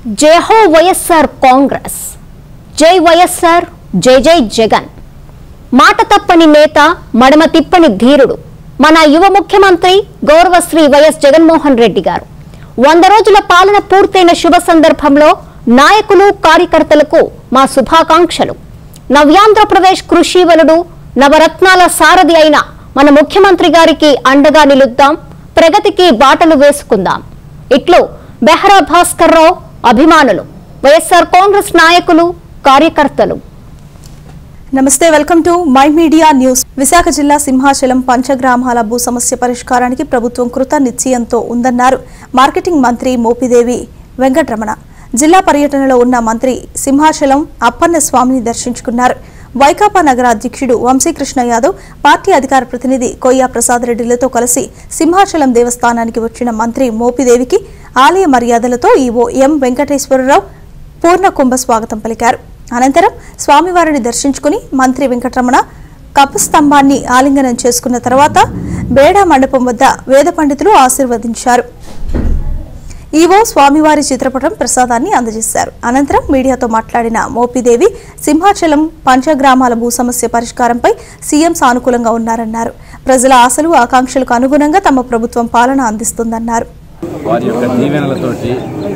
జయహో వైఎస్ఆర్ కాంగ్రెస్ జై వైఎస్ఆర్ జై జై జగన్ మాట తప్పని నేత మడమ తిప్పని ధీరుడు మన యువ ముఖ్యమంత్రి గౌరవశ్రీ వైఎస్ జగన్మోహన్ రెడ్డి గారు వంద రోజుల పాలన పూర్తయిన శుభ సందర్భంలో నాయకులు కార్యకర్తలకు మా శుభాకాంక్షలు నవ్యాంధ్రప్రదేశ్ కృషివలుడు నవరత్నాల సారథి అయిన మన ముఖ్యమంత్రి గారికి అండగా నిలుద్దాం ప్రగతికి బాటలు వేసుకుందాం ఇట్లు బెహ్రా భాస్కర్ రావు అభిమానులు వైఎస్ఆర్ కాంగ్రెస్ నాయకులు కార్యకర్తలు నమస్తే welcome to my media news Visakha జిల్లా సింహాచలం పంచగ్రామాల భూ సమస్య పరిష్కారానికి ప్రభుత్వం కృత నిశ్చయంతో ఉందన్నారు మార్కెటింగ్ మంత్రి మోపిదేవి వెంకటరమణ జిల్లా పర్యటనలో ఉన్న మంత్రి సింహాచలం అప్పన్న స్వామిని దర్శించుకున్నారు వైకాపా నగర అధ్యక్షుడు వంశీకృష్ణ యాదవ్ పార్టీ అధికార ప్రతినిధి కొయ్యా ప్రసాద్ రెడ్డిలతో కలిసి సింహాచలం దేవస్థానానికి వచ్చిన మంత్రి మోపిదేవికి ఆలయ మర్యాదలతో ఈవో ఎం వెంకటేశ్వరరావు పూర్ణ కుంభ స్వాగతం పలికారు అనంతరం స్వామివారిని దర్శించుకుని మంత్రి వెంకటరమణ కపస్తంభాన్ని ఆలింగనం చేసుకున్న తర్వాత బేడా మండపం వద్ద వేద పండితులు ఆశీర్వదించారు ఈవో స్వామివారి చిత్రపటం ప్రసాదాన్ని అందజేశారు అనంతరం మీడియాతో మాట్లాడిన మోపిదేవి సింహాచలం పంచగ్రామాల భూ సమస్య పరిష్కారంపై సీఎం సానుకూలంగా ఉన్నారన్నారు ప్రజల ఆశలు ఆకాంక్షలకు అనుగుణంగా తమ ప్రభుత్వం పాలన అందిస్తుందన్నారు వారి యొక్క దీవెనలతోటి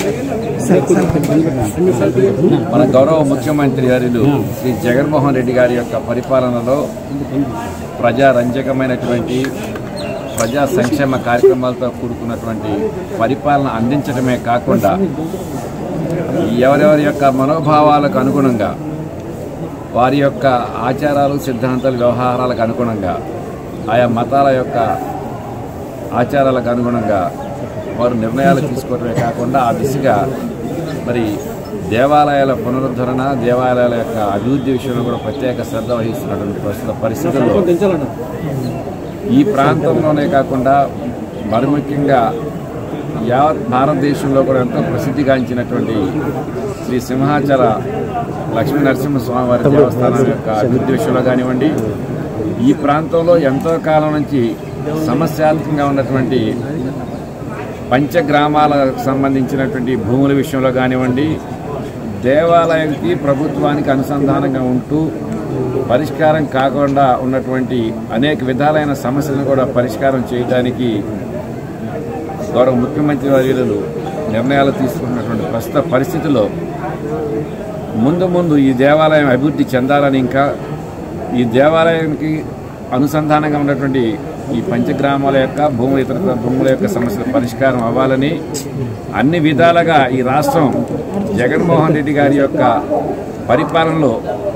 మన గౌరవ ముఖ్యమంత్రి గారిలు శ్రీ జగన్మోహన్ రెడ్డి గారి యొక్క పరిపాలనలో ప్రజారంజకమైనటువంటి ప్రజా సంక్షేమ కార్యక్రమాలతో కూడుకున్నటువంటి పరిపాలన అందించడమే కాకుండా ఎవరెవరి యొక్క మనోభావాలకు అనుగుణంగా వారి యొక్క ఆచారాలు సిద్ధాంతాలు వ్యవహారాలకు అనుగుణంగా ఆయా మతాల యొక్క ఆచారాలకు అనుగుణంగా వారు నిర్ణయాలు తీసుకోవడమే కాకుండా ఆ దిశగా మరి దేవాలయాల పునరుద్ధరణ దేవాలయాల యొక్క అభివృద్ధి విషయంలో కూడా ప్రత్యేక శ్రద్ధ వహిస్తున్నటువంటి ప్రస్తుత పరిస్థితుల్లో ఈ ప్రాంతంలోనే కాకుండా మరి ముఖ్యంగా యావత్ భారతదేశంలో కూడా ఎంతో ప్రసిద్ధిగాంచినటువంటి శ్రీ సింహాచల లక్ష్మీ నరసింహస్వామి వారి దేవస్థానం యొక్క అభివృద్ధి విషయంలో కానివ్వండి ఈ ప్రాంతంలో ఎంతో కాలం నుంచి సమస్యాత్మకంగా ఉన్నటువంటి పంచగ్రామాలకు సంబంధించినటువంటి భూముల విషయంలో కానివ్వండి దేవాలయానికి ప్రభుత్వానికి అనుసంధానంగా ఉంటూ పరిష్కారం కాకుండా ఉన్నటువంటి అనేక విధాలైన సమస్యలను కూడా పరిష్కారం చేయడానికి గౌరవ ముఖ్యమంత్రి వర్యులు నిర్ణయాలు తీసుకున్నటువంటి ప్రస్తుత పరిస్థితుల్లో ముందు ముందు ఈ దేవాలయం అభివృద్ధి చెందాలని ఇంకా ఈ దేవాలయానికి అనుసంధానంగా ఉన్నటువంటి ఈ పంచగ్రామాల యొక్క భూముల ఇతర భూముల యొక్క సమస్యల పరిష్కారం అవ్వాలని అన్ని విధాలుగా ఈ రాష్ట్రం జగన్మోహన్ రెడ్డి గారి యొక్క పరిపాలనలో